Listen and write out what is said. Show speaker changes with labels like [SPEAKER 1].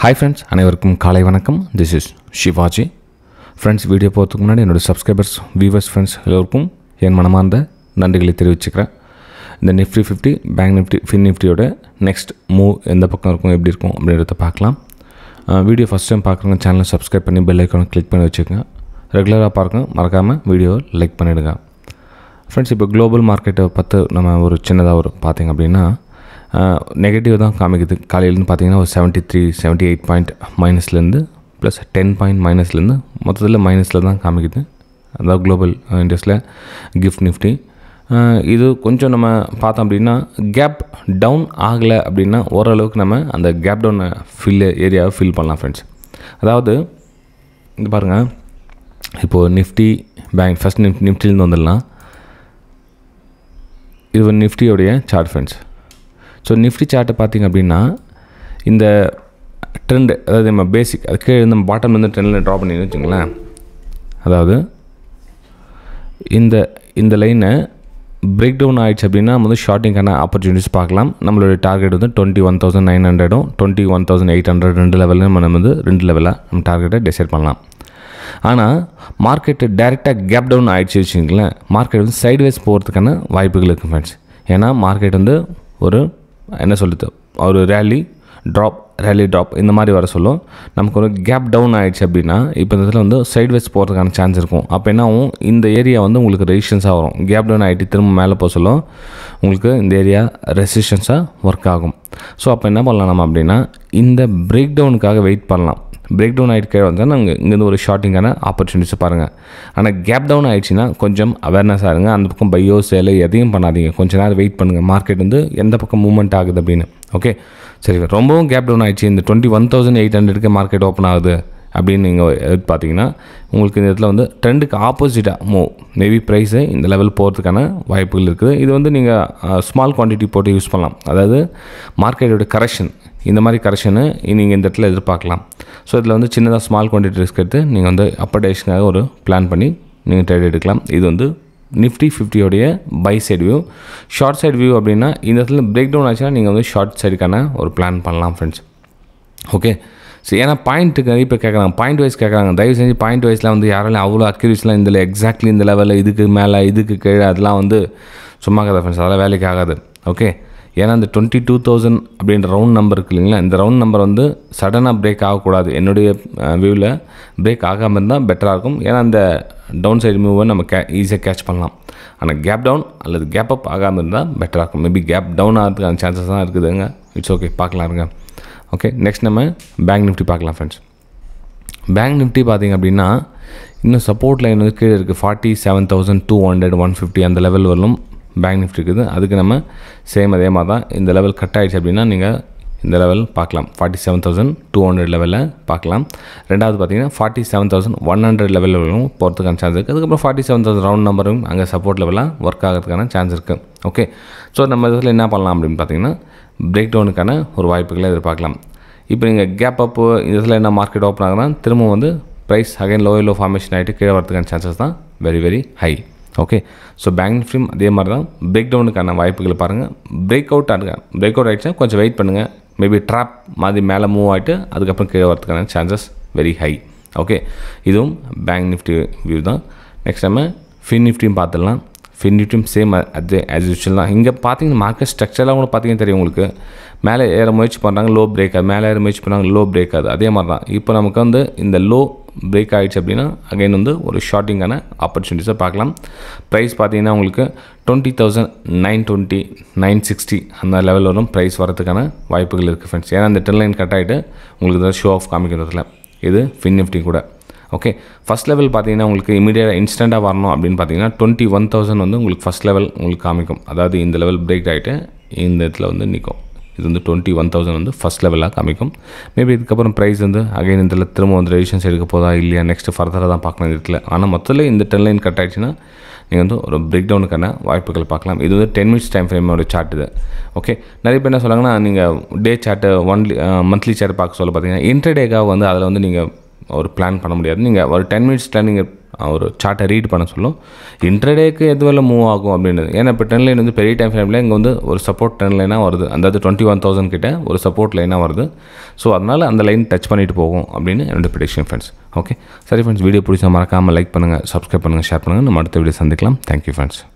[SPEAKER 1] hi friends அனைவருக்கும் காலை வணக்கம் this is Shivaji friends video போகிறதுக்கு முன்னாடி என்னோடய சப்ஸ்கிரைபர்ஸ் வியூவர்ஸ் ஃப்ரெண்ட்ஸ் எல்லோருக்கும் என் மனமார்ந்த நன்றிகளை தெரிவிச்சுக்கிறேன் இந்த Nifty fifty bank Nifty fin நிஃப்டியோட நெக்ஸ்ட் மூவ் எந்த பக்கம் இருக்கும் எப்படி இருக்கும் அப்படின்றத பார்க்கலாம் வீடியோ ஃபஸ்ட் டைம் பார்க்குறவங்க சேனலை சப்ஸ்கிரைப் பண்ணி பெல் ஐக்கானை கிளிக் பண்ணி வச்சுக்கோங்க ரெகுலராக பார்க்க மறக்காமல் வீடியோவை லைக் பண்ணிவிடுங்க ஃப்ரெண்ட்ஸ் இப்போ குளோபல் மார்க்கெட்டை பார்த்து நம்ம ஒரு சின்னதாக ஒரு பார்த்தீங்க அப்படின்னா நெகட்டிவ் தான் காமிக்குது காலையிலேருந்து பார்த்தீங்கன்னா ஒரு seventy three seventy eight point மைனஸ்லேருந்து ப்ளஸ் டென் பாயிண்ட் மைனஸ்லேருந்து மொத்தத்தில் மைனஸில் தான் காமிக்குது அதாவது குளோபல் இண்டஸ்ட்ரியில் கிஃப்ட் நிஃப்டி இது கொஞ்சம் நம்ம பார்த்தோம் அப்படின்னா கேப் டவுன் ஆகலை அப்படின்னா ஓரளவுக்கு நம்ம அந்த கேப் டவுனை ஃபில் ஏரியாவை ஃபில் பண்ணலாம் ஃப்ரெண்ட்ஸ் அதாவது இது பாருங்கள் இப்போது நிஃப்டி பேங்க் ஃபஸ்ட் நிஃப் நிஃப்டிலேருந்து வந்துடலாம் இது ஒரு நிஃப்டியோடைய சார்ட் ஃப்ரெண்ட்ஸ் ஸோ நிஃப்டி சார்ட்டை பார்த்திங்க அப்படின்னா இந்த ட்ரெண்டு அதாவது நம்ம பேசிக் அது கீழே நம்ம பாட்டம் வந்து ட்ரெண்டில் ட்ரா பண்ணி வச்சுங்களேன் அதாவது இந்த இந்த லைனை பிரேக் டவுன் ஆகிடுச்சு அப்படின்னா நம்ம வந்து ஷார்ட்டிங்கான ஆப்பர்ச்சுனிட்டிஸ் பார்க்கலாம் நம்மளுடைய டார்கெட் வந்து டுவெண்ட்டி ஒன் தௌசண்ட் நைன் ஹண்ட்ரடும் twenty one thousand eight hundred ரெண்டு லெவலில் நம்ம வந்து ரெண்டு லெவலாக நம்ம டார்கெட்டை டிசைட் பண்ணலாம் ஆனால் மார்க்கெட்டு டேரெக்டாக கேப் டவுன் ஆகிடுச்சு வச்சுங்களேன் மார்க்கெட் வந்து சைட்வேஸ் போகிறதுக்கான வாய்ப்புகள் இருக்குது ஃப்ரெண்ட்ஸ் ஏன்னா மார்க்கெட் வந்து ஒரு என்ன சொல்லுது ஒரு ரேலி ட்ராப் ரேலி ட்ராப் இந்த மாதிரி வர சொல்லும் நமக்கு ஒரு கேப் டவுன் ஆகிடுச்சு அப்படின்னா இப்போ இந்த இதில் வந்து சைட்வேஸ் போகிறதுக்கான சான்ஸ் இருக்கும் அப்போ என்ன ஆகும் இந்த ஏரியா வந்து உங்களுக்கு ரெசிஸ்டன்ஸாக வரும் கேப் டவுன் ஆகிட்டு திரும்ப மேலே போக சொல்லும் உங்களுக்கு இந்த ஏரியா ரெசிஸ்டன்ஸாக ஒர்க் ஆகும் ஸோ அப்போ என்ன பண்ணலாம் நம்ம அப்படின்னா இந்த பிரேக் டவுனுக்காக வெயிட் பண்ணலாம் பிரேக் டவுன் ஆகிட்டு கீழே வந்தால் நாங்கள் இங்கேருந்து ஒரு ஷார்ட்டிங்கான ஆப்பர்ச்சுனிட்டிஸ் பாருங்கள் ஆனால் கேப் டவுன் ஆகிடுச்சின்னா கொஞ்சம் அவேர்னஸாக இருங்க அந்த பக்கம் பையோ சேலை எதையும் பண்ணாதீங்க கொஞ்ச நேரம் வெயிட் பண்ணுங்கள் மார்க்கெட் வந்து எந்த பக்கம் மூவ்மெண்ட் ஆகுது அப்படின்னு ஓகே சரி ரொம்பவும் கேப் டவுன் ஆகிடுச்சு இந்த டுவெண்ட்டி ஒன் தௌசண்ட் எயிட் ஹண்ட்ரடுக்கு மார்க்கெட் ஓப்பன் ஆகுது அப்படின்னு நீங்கள் எதிர்பார்த்தீங்கன்னா உங்களுக்கு இந்த இடத்துல வந்து ட்ரெண்டுக்கு ஆப்போசிட்டாக மூவ் மேபி ப்ரைஸு இந்த லெவல் போகிறதுக்கான வாய்ப்புகள் இருக்குது இது வந்து நீங்கள் ஸ்மால் குவான்டிட்டி போட்டு யூஸ் பண்ணலாம் அதாவது மார்க்கெட்டோட கரெக்ஷன் இந்த மாதிரி கரெக்ஷனு நீங்கள் இந்த இடத்துல எதிர்பார்க்கலாம் ஸோ இதில் வந்து சின்னதாக ஸ்மால் குவான்டிட்டி ரிஸ்க் எடுத்து நீங்கள் வந்து அப்பர் டேஷனுக்காக ஒரு பிளான் பண்ணி நீங்கள் ட்ரேட் எடுக்கலாம் இது வந்து நிஃப்டி ஃபிஃப்டியோடைய buy side view short side view அப்படின்னா இந்த இடத்துல பிரேக் டவுன் ஆச்சுன்னா நீங்கள் வந்து ஷார்ட் சைடுக்கான ஒரு பிளான் பண்ணலாம் ஃப்ரெண்ட்ஸ் ஓகே ஸோ ஏன்னா பாயிண்ட்டுக்கு நிறைய பேர் கேட்குறாங்க பாயிண்ட் வைஸ் கேட்குறாங்க தயவு செஞ்சு பாயிண்ட் வைஸில் வந்து யாராலையும் அவ்வளோ அக்யூரேட்ஸ்லாம் இதில் எக்ஸாக்ட்லி இந்த லெவலில் இதுக்கு மேலே இதுக்கு கீழே அதெல்லாம் வந்து சும்மா கதை ஃப்ரெண்ட்ஸ் அதெல்லாம் வேலைக்கு ஆகாது ஓகே ஏன்னா இந்த டுவெண்ட்டி டூ தௌசண்ட் அப்படின்ற ரவுண்ட் நம்பர் இருக்கு இல்லைங்களா இந்த ரவுண்ட் நம்பர் வந்து சடனாக பிரேக் ஆகக்கூடாது என்னுடைய வியூவில் பிரேக் ஆகாமல் இருந்தால் பெட்டராக இருக்கும் ஏன்னா அந்த டவுன் சைடு மூவை நம்ம கே ஈஸியாக கேட்ச் பண்ணலாம் ஆனால் கேப் டவுன் அல்லது கேப் அப் ஆகாமல் இருந்தால் பெட்டராக இருக்கும் மேபி கேப் டவுன் ஆகிறதுக்கான சான்சஸ் தான் இருக்குதுங்க இட்ஸ் ஓகே பார்க்கலாம் இருங்க ஓகே நெக்ஸ்ட் நம்ம பேங்க் நிஃப்டி பார்க்கலாம் ஃப்ரெண்ட்ஸ் பேங்க் நிஃப்டி பார்த்திங்க அப்படின்னா இன்னும் சப்போர்ட் லைன் வந்து கீழே இருக்குது forty seven thousand two hundred one fifty அந்த லெவல் வரலும் பேங்க் நிஃப்டி இருக்குது அதுக்கு நம்ம சேம் அதே மாதிரி தான் இந்த லெவல் கட் ஆகிடுச்சு அப்படின்னா நீங்கள் இந்த லெவல் பார்க்கலாம் forty seven thousand two hundred லெவலில் பார்க்கலாம் ரெண்டாவது பார்த்தீங்கன்னா forty seven thousand one hundred லெவலில் போகிறதுக்கான சான்ஸ் இருக்குது அதுக்கப்புறம் ஃபார்ட்டி செவன் தௌசண்ட் ரவுண்ட் நம்பரும் அங்கே சப்போர்ட் லெவலாக ஒர்க் ஆகிறதுக்கான சான்ஸ் இருக்குது ஓகே ஸோ நம்ம இதில் என்ன பண்ணலாம் அப்படின்னு பார்த்தீங்கன்னா பிரேக் டவுனுக்கான ஒரு வாய்ப்புகளை எதிர்பார்க்கலாம் இப்போ நீங்கள் கேப் அப்பு இதில் என்ன மார்க்கெட் ஓப்பன் ஆகுதுன்னா திரும்ப வந்து price again low low formation ஆகிட்டு கீழே வரதுக்கான சான்சஸ் தான் very very high okay so bank நிஃப்டியும் அதே மாதிரி தான் பிரேக் டவுனுக்கான வாய்ப்புகளை பாருங்கள் பிரேக் அவுட் ஆகுங்க பிரேக் அவுட் ஆகிடுச்சுன்னா கொஞ்சம் வெயிட் பண்ணுங்கள் மேபி ட்ராப் மாதிரி மேலே மூவ் ஆகிட்டு அதுக்கப்புறம் கீழே வரதுக்கான சான்சஸ் வெரி ஹை ஓகே இதுவும் பேங்க் நிஃப்டி வியூ தான் நெக்ஸ்ட் நம்ம ஃபின் நிஃப்டியும் பார்த்துடலாம் ஃபின் நிஃப்டியும் சேம் அதே ஆஸ் யூஷுவல் தான் இங்கே பார்த்தீங்கன்னா மார்க்கெட் ஸ்ட்ரக்சர்லாம் கூட பார்த்தீங்கன்னா தெரியும் உங்களுக்கு மேலே ஏற முயற்சி பண்ணுறாங்க லோ பிரேக் ஆகுது மேலே ஏற முயற்சி பண்ணுறாங்க லோ பிரேக் ஆகுது அதே மாதிரி தான் இப்போ நமக்கு வந்து இந்த லோ பிரேக் ஆகிடுச்சு அப்படின்னா அகைன் வந்து ஒரு ஷார்ட்டிங்கான ஆப்பர்ச்சுனிட்டிஸை பார்க்கலாம் ப்ரைஸ் பார்த்தீங்கன்னா உங்களுக்கு twenty thousand nine twenty nine sixty அந்த லெவல் வரும் ப்ரைஸ் வரதுக்கான வாய்ப்புகள் இருக்குது ஃப்ரெண்ட்ஸ் ஏன்னா அந்த டென் லைன் கட் ஆகிட்டு உங்களுக்கு தான் ஷோ ஆஃப் காமிக்கிறதுல இது ஃபின் நிஃப்டி கூட ஓகே ஃபஸ்ட் லெவல் பார்த்தீங்கன்னா உங்களுக்கு இமீடியட்டாக இன்ஸ்டண்ட்டாக வரணும் அப்படின்னு பார்த்தீங்கன்னா டுவெண்ட்டி ஒன் தௌசண்ட் வந்து உங்களுக்கு ஃபஸ்ட் லெவல் உங்களுக்கு காமிக்கும் அதாவது இந்த லெவல் பிரேக் ஆகிட்டு இந்த இடத்துல வந்து நிற்கும் இது வந்து டுவெண்ட்டி ஒன் தௌசண்ட் வந்து ஃபஸ்ட் லெவலாக காமிக்கும் மேபி இதுக்கப்புறம் ப்ரைஸ் வந்து அகைன் இதில் திரும்ப வந்து ரெடிஷன்ஸ் எடுக்க போதா இல்லையா நெக்ஸ்ட் ஃபர்தராக தான் பார்க்கணும் இந்த இடத்துல ஆனால் மொத்தத்தில் இந்த டென் லைன் கட் ஆகிடுச்சுன்னா நீங்கள் வந்து ஒரு பிரேக் டவுனுக்கான வாய்ப்புகள் பார்க்கலாம் இது வந்து டென் மினிட்ஸ் டைம் ஃப்ரேமோட சார்ட் இது ஓகே நிறைய பேர் என்ன சொல்கிறாங்கன்னா நீங்கள் day chart only monthly chart பார்க்க சொல்ல பார்த்தீங்கன்னா இன்டர்டேக்காக வந்து அதில் வந்து நீங்கள் ஒரு பிளான் பண்ண முடியாது நீங்கள் ஒரு டென் மினிட்ஸில் நீங்கள் ஒரு சார்ட்டை ரீட் பண்ண சொல்லும் இன்ட்ரடேக்கு எது வரல மூவ் ஆகும் அப்படின்றது ஏன்னா இப்போ ட்ரெண்ட் லைன் வந்து பெரிய டைம் ஃப்ரேமில் இங்கே வந்து ஒரு சப்போர்ட் ட்ரெண்ட் லைனாக வருது அதாவது டுவெண்ட்டி ஒன் தௌசண்ட் கிட்ட ஒரு சப்போர்ட் லைனாக வருது ஸோ அதனால் அந்த லைன் டச் பண்ணிட்டு போகும் அப்படின்னு என்னோட ப்ரிடிக்ஷன் ஃப்ரெண்ட்ஸ் ஓகே சரி ஃப்ரெண்ட்ஸ் வீடியோ பிடிச்சா மறக்காமல் லைக் பண்ணுங்கள் சப்ஸ்கிரைப் பண்ணுங்கள் ஷேர் பண்ணுங்கள் நம்ம அடுத்த வீடியோ சந்திக்கலாம் தேங்க்யூ ஃப்ரெண்ட்ஸ்